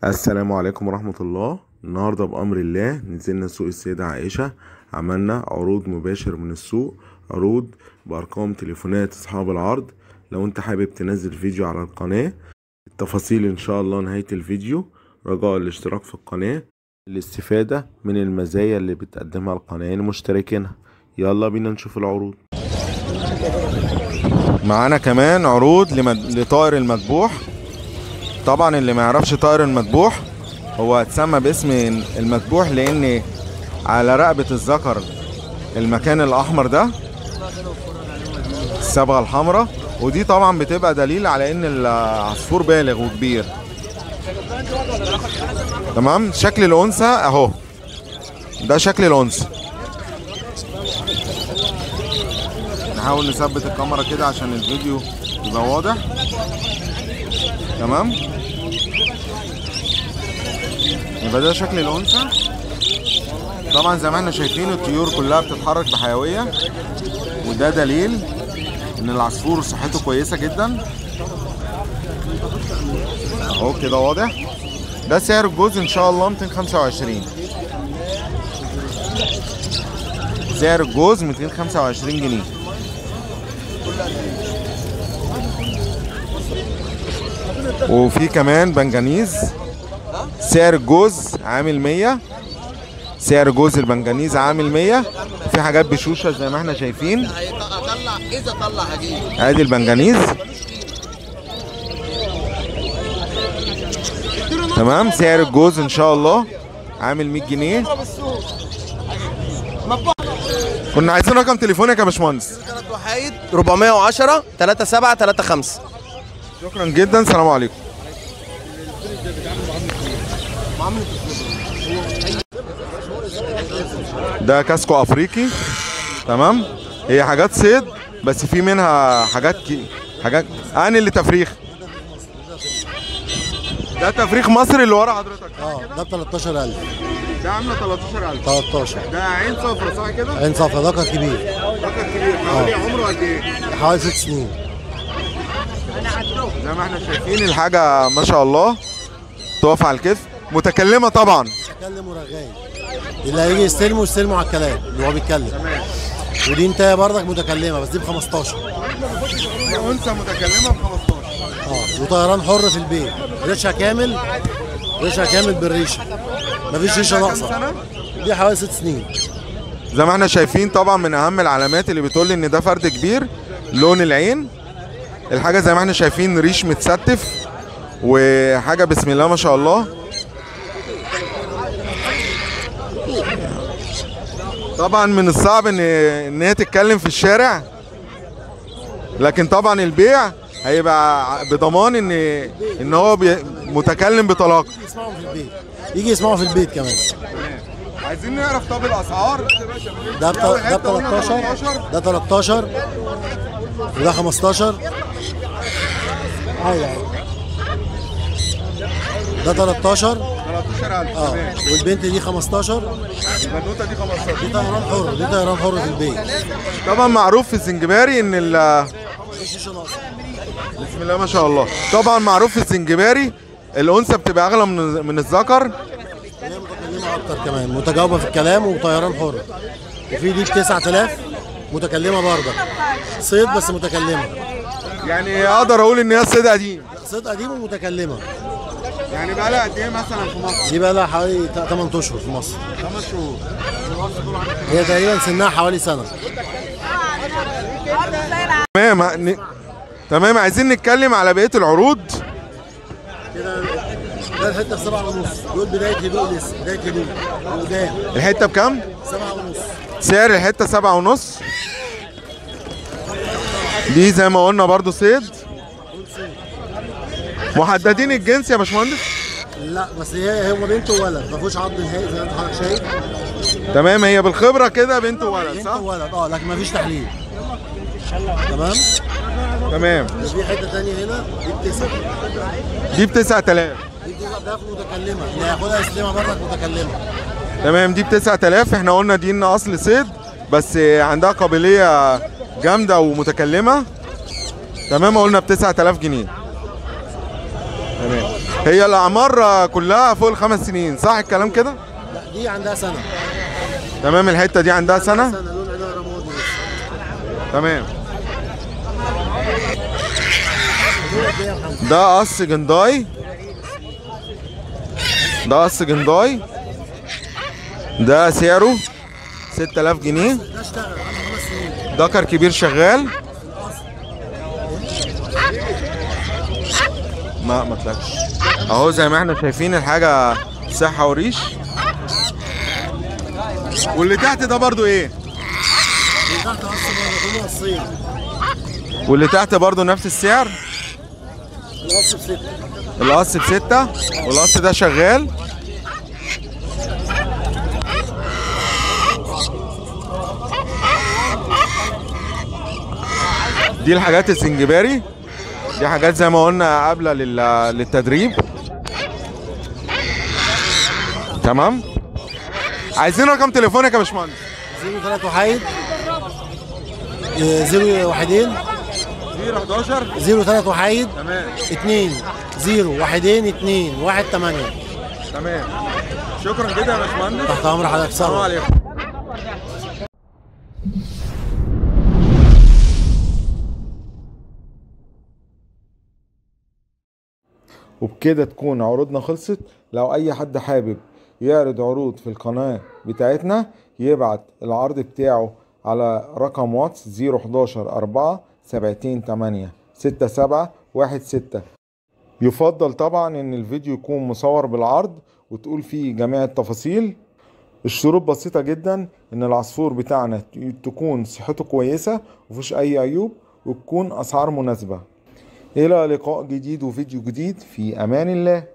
السلام عليكم ورحمة الله النهاردة بأمر الله نزلنا سوق السيدة عائشة عملنا عروض مباشر من السوق عروض بأرقام تليفونات أصحاب العرض لو انت حابب تنزل فيديو على القناة التفاصيل ان شاء الله نهاية الفيديو رجاء الاشتراك في القناة الاستفادة من المزايا اللي بتقدمها القناة لمشتركينها يلا بينا نشوف العروض معانا كمان عروض لمد... لطائر المذبوح طبعا اللي ما يعرفش طائر المذبوح هو اتسمى باسم المذبوح لان على رقبة الذكر المكان الاحمر ده الصبغة الحمراء ودي طبعا بتبقى دليل على ان العصفور بالغ وكبير تمام شكل الانثى اهو ده شكل الانثى نحاول نثبت الكاميرا كده عشان الفيديو يبقى واضح تمام يبقى ده شكل الانثى طبعا زي ما احنا شايفين الطيور كلها بتتحرك بحيويه وده دليل ان العصفور صحته كويسه جدا اهو كده واضح ده سعر الجوز ان شاء الله 225 سعر الجوز 225 جنيه وفي كمان بنجانيز سعر الجوز عامل 100 سعر جوز البنجانيز عامل 100 في حاجات بشوشه زي ما احنا شايفين هيطلع اذا طلع هجيب ادي البنجانيز تمام سعر الجوز ان شاء الله عامل 100 جنيه كنا عايزين رقم تليفونك يا باشمهندس ثلاث وحايد 410 37 35 شكرا جدا سلام عليكم ده كاسكو افريقي تمام هي حاجات صيد بس في منها حاجات كي حاجات انا اللي تفريخ ده تفريخ مصري اللي ورا حضرتك اه ده ب 13000 ده عامله 13000 13 ده عين صفرا صح كده؟ عين صفرا ذكر كبير رقم كبير حوالي عمره قد ايه؟ حوالي ست سنين زي ما احنا شايفين الحاجه ما شاء الله تقف على الكتف متكلمه طبعا بيتكلم ورغاي اللي هيجي يستلمه يستلمه على الكلام اللي هو بيتكلم ودي انت برضك متكلمه بس دي ب 15 دي انثى متكلمه ب 15 اه وطيران حر في البيت ريشها كامل ريشها كامل بالريشه مفيش ريشه ناقصه دي حوالي ست سنين زي ما احنا شايفين طبعا من اهم العلامات اللي بتقول ان ده فرد كبير لون العين الحاجه زي ما احنا شايفين ريش متستف وحاجه بسم الله ما شاء الله طبعا من الصعب ان ان هي تتكلم في الشارع لكن طبعا البيع هيبقى بضمان ان ان هو بي- متكلم بطلاقه يجي يسمعهم في البيت يجي يسمعوا في البيت كمان عايزين نعرف طب الاسعار ده ب ده ب 13 ده 13 وده 15 ايوه ايوه ده 13 13000 اه والبنت دي 15 البنوته دي 15 دي طيران حر دي طيران حر في البيت طبعا معروف في الزنجباري ان ال مفيش شيشه ناقصه بسم الله ما شاء الله طبعا معروف في الزنجباري الانثى بتبقى اغلى من من الذكر هي متكلمه اكتر كمان متجاوبه في الكلام وطيران حر وفي دي ب 9000 متكلمه برضه صيد بس متكلمه يعني اقدر اقول ان هي صيد قديم صيد قديم ومتكلمه يعني بقى لها قد ايه مثلا في مصر دي بقى لها حوالي 8 اشهر في مصر خمس شهور هي تقريبا سنها حوالي سنه تمام ن... تمام عايزين نتكلم على بقيه العروض كده ده الحته ب 7 ونص دول بدايه هدوء لسه بدايه هدوء قدام الحته بكام 7 ونص سعر الحته سبعة ونص دي زي ما قلنا برضو صيد محددين الجنس يا باشمهندس لا بس هي هو بنت وولد ما فيهوش عض نهائي زي ما انت حضرتك شايف تمام هي بالخبره كده بنت وولد بنت صح وولد اه لكن ما فيش تحليل تمام تمام وفي حته ثانيه هنا دي بتسعه دي ب 9000 دي بتسعه ده متكلمه اللي هياخدها يسلمها برضك متكلمه تمام دي ب 9000 احنا قلنا دي ان اصل صيد بس عندها قابليه جامده ومتكلمه تمام قلنا ب 9000 جنيه تمام هي الاعمار كلها فوق الخمس سنين صح الكلام كده لا دي عندها سنه تمام الحته دي عندها سنه سنه لون عينها رمادي تمام دول قد ايه يا محمد؟ ده قص جنداي ده قص جنداي ده سعره 6000 جنيه ده اشتغل عنده خمس سنين دكر كبير شغال ما ما طلعش اهو زي ما احنا شايفين الحاجه صحه وريش واللي تحت ده برضو ايه اللي تحت قص برضه كله قصين واللي تحت برضو نفس السعر القص بستة القص بستة والقص ده شغال دي الحاجات السنجباري دي حاجات زي ما قلنا قابلة لل- للتدريب تمام عايزين رقم تليفونك يا باشمهندس زيرو تلات وحيد آه، زيرو وحيدين 011 زيرو تلات وحيد تمام اتنين زيرو واحدين اتنين واحد تمانية تمام شكرا جدا يا باشمهندس تحت امر حضرتك السلام سلام عليكم وبكده تكون عروضنا خلصت لو اي حد حابب يعرض عروض في القناة بتاعتنا يبعت العرض بتاعه على رقم واتس 011 4 7 8 6 7 1 6 يفضل طبعا ان الفيديو يكون مصور بالعرض وتقول فيه جميع التفاصيل الشروط بسيطة جدا ان العصفور بتاعنا تكون صحته كويسة ومفيش اي عيوب وتكون اسعار مناسبة الى لقاء جديد وفيديو جديد في امان الله